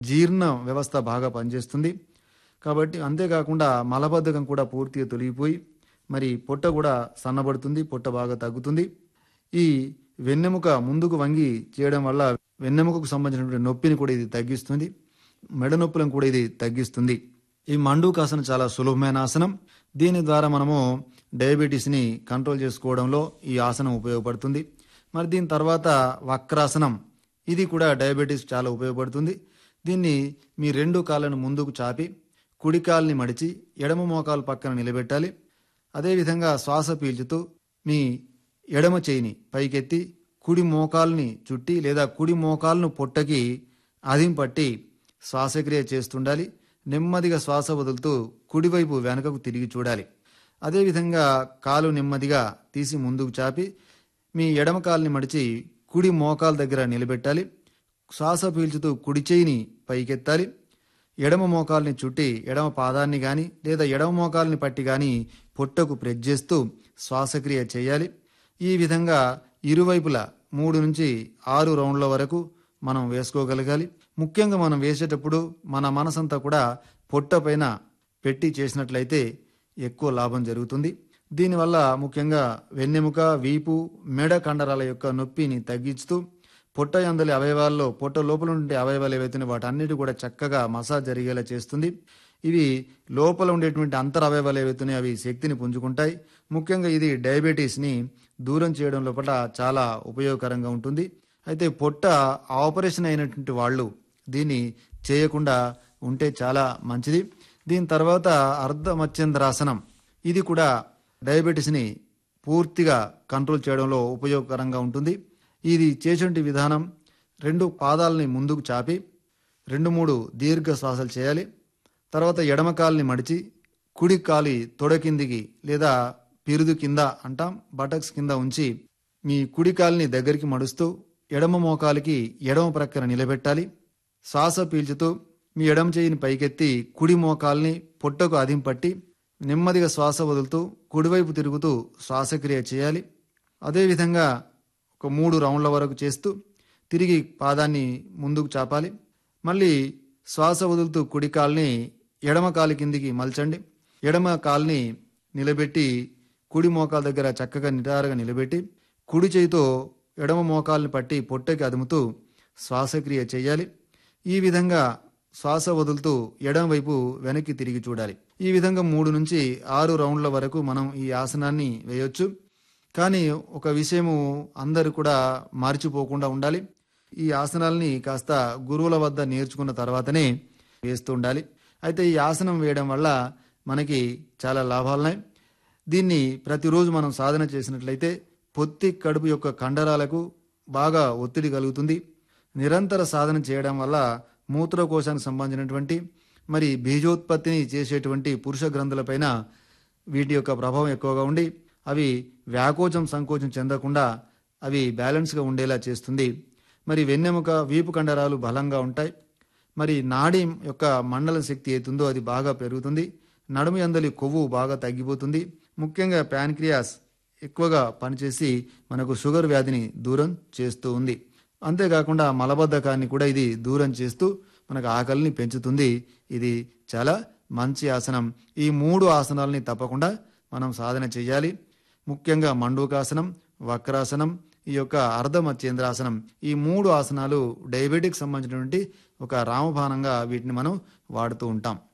జీర్ణ వ్యవస్థ బాగా పనిచేస్తుంది కాబట్టి అంతేకాకుండా మలబద్ధకం కూడా పూర్తిగా తొలగిపోయి మరి పొట్ట కూడా సన్నబడుతుంది పొట్ట బాగా తగ్గుతుంది ఈ వెన్నెముక ముందుకు వంగి చేయడం వల్ల వెన్నెముకకు సంబంధించినటువంటి నొప్పిని కూడా ఇది తగ్గిస్తుంది మెడ నొప్పులను కూడా ఇది తగ్గిస్తుంది ఈ మండూకాసనం చాలా సులభమైన ఆసనం దీని ద్వారా మనము డయాబెటీస్ని కంట్రోల్ చేసుకోవడంలో ఈ ఆసనం ఉపయోగపడుతుంది మరి దీని తర్వాత వక్రాసనం ఇది కూడా డయాబెటీస్ చాలా ఉపయోగపడుతుంది దీన్ని మీ రెండు కాళ్ళను ముందుకు చాపి కుడి కాల్ని మడిచి ఎడమ మోకాలు పక్కన నిలబెట్టాలి అదేవిధంగా శ్వాస పీల్చుతూ మీ ఎడమ చేయిని పైకెత్తి కుడి మోకాల్ని చుట్టి లేదా కుడి మోకాలను పొట్టకి అదిం పట్టి శ్వాసక్రియ చేస్తుండాలి నెమ్మదిగా శ్వాస వదులుతూ కుడివైపు వెనుకకు తిరిగి చూడాలి అదేవిధంగా కాలు నెమ్మదిగా తీసి ముందుకు చాపి మీ ఎడమ కాలుని మడిచి కుడి మోకాల దగ్గర నిలబెట్టాలి శ్వాస పీల్చుతూ కుడి చేయిని పైకెత్తాలి ఎడమ మోకాల్ని చుట్టి ఎడమ పాదాన్ని కానీ లేదా ఎడమ మోకాల్ని పట్టి కానీ పొట్టకు ప్రెస్ చేస్తూ శ్వాసక్రియ చేయాలి ఈ విధంగా ఇరువైపులా మూడు నుంచి ఆరు రౌండ్ల వరకు మనం వేసుకోగలగాలి ముఖ్యంగా మనం వేసేటప్పుడు మన మనసంతా కూడా పొట్ట పైన పెట్టి చేసినట్లయితే ఎక్కువ లాభం జరుగుతుంది దీనివల్ల ముఖ్యంగా వెన్నెముక వీపు మెడ కండరాల యొక్క నొప్పిని తగ్గిస్తూ పొట్ట అందలి అవయవాల్లో పొట్ట లోపల ఉండే అవయవాలు ఏవైతే వాటన్నిటి కూడా చక్కగా మసాజ్ జరిగేలా చేస్తుంది ఇవి లోపల ఉండేటువంటి అంతర అవయవాలు ఏవైతున్నాయో అవి శక్తిని పుంజుకుంటాయి ముఖ్యంగా ఇది డయాబెటీస్ని దూరం చేయడం లోపల చాలా ఉపయోగకరంగా ఉంటుంది అయితే పొట్ట ఆపరేషన్ అయినటువంటి వాళ్ళు దీన్ని చేయకుండా ఉంటే చాలా మంచిది దీని తర్వాత అర్ధమత్యంద్రాసనం ఇది కూడా డయాబెటీస్ని పూర్తిగా కంట్రోల్ చేయడంలో ఉపయోగకరంగా ఉంటుంది ఇది చేసేటి విధానం రెండు పాదాలని ముందుకు చాపి రెండు మూడు దీర్ఘ శ్వాసలు చేయాలి తర్వాత ఎడమ కాలుని మడిచి కుడి కాలి తొడ కిందికి లేదా పిరుదు కింద అంటాం బటక్స్ కింద ఉంచి మీ కుడి కాలిని దగ్గరికి మడుస్తూ ఎడమ మోకాలికి ఎడమ ప్రక్కన నిలబెట్టాలి శ్వాస పీల్చుతూ మీ ఎడమ చేయిని పైకెత్తి కుడి మోకాల్ని పొట్టకు అదింపట్టి నెమ్మదిగా శ్వాస వదులుతూ కుడివైపు తిరుగుతూ శ్వాసక్రియ చేయాలి అదేవిధంగా ఒక మూడు రౌండ్ల వరకు చేస్తూ తిరిగి పాదాన్ని ముందుకు చాపాలి మళ్ళీ శ్వాస వదులుతూ కుడి కాల్ని ఎడమ కాలు కిందికి మలచండి ఎడమ కాల్ని నిలబెట్టి కుడి మోకాల దగ్గర చక్కగా నిటారుగా నిలబెట్టి కుడి చేయితో ఎడమ మోకాల్ని పట్టి పొట్టకి అదుముతూ శ్వాసక్రియ చేయాలి ఈ విధంగా శ్వాస వదులుతూ ఎడమ వైపు వెనక్కి తిరిగి చూడాలి ఈ విధంగా మూడు నుంచి ఆరు రౌండ్ల వరకు మనం ఈ ఆసనాన్ని వేయొచ్చు కానీ ఒక విషయము అందరూ కూడా మర్చిపోకుండా ఉండాలి ఈ ఆసనాల్ని కాస్త గురువుల వద్ద నేర్చుకున్న తర్వాతనే వేస్తూ ఉండాలి అయితే ఈ ఆసనం వేయడం వల్ల మనకి చాలా లాభాలున్నాయి దీన్ని ప్రతిరోజు మనం సాధన చేసినట్లయితే పొత్తి కడుపు యొక్క కండరాలకు బాగా ఒత్తిడి కలుగుతుంది నిరంతర సాధన చేయడం వల్ల మూత్రకోశానికి సంబంధించినటువంటి మరి బీజోత్పత్తిని చేసేటువంటి పురుష గ్రంథులపైన వీటి యొక్క ప్రభావం ఎక్కువగా ఉండి అవి వ్యాకోచం సంకోచం చెందకుండా అవి బ్యాలెన్స్గా ఉండేలా చేస్తుంది మరి వెన్నెముక వీపు కండరాలు బలంగా ఉంటాయి మరి నాడి యొక్క మండల శక్తి ఏతుందో అది బాగా పెరుగుతుంది నడుము అందలి కొవ్వు బాగా తగ్గిపోతుంది ముఖ్యంగా ప్యాన్క్రియాస్ ఎక్కువగా పనిచేసి మనకు షుగర్ వ్యాధిని దూరం చేస్తూ ఉంది అంతేకాకుండా మలబద్ధకాన్ని కూడా ఇది దూరం చేస్తూ మనకు ఆకలిని పెంచుతుంది ఇది చాలా మంచి ఆసనం ఈ మూడు ఆసనాలని తప్పకుండా మనం సాధన చేయాలి ముఖ్యంగా మండూకాసనం వక్రాసనం ఈ యొక్క అర్ధమత్యేంద్రాసనం ఈ మూడు ఆసనాలు డయాబెటిక్ సంబంధించినటువంటి ఒక రామబాణంగా వీటిని మనం వాడుతూ ఉంటాం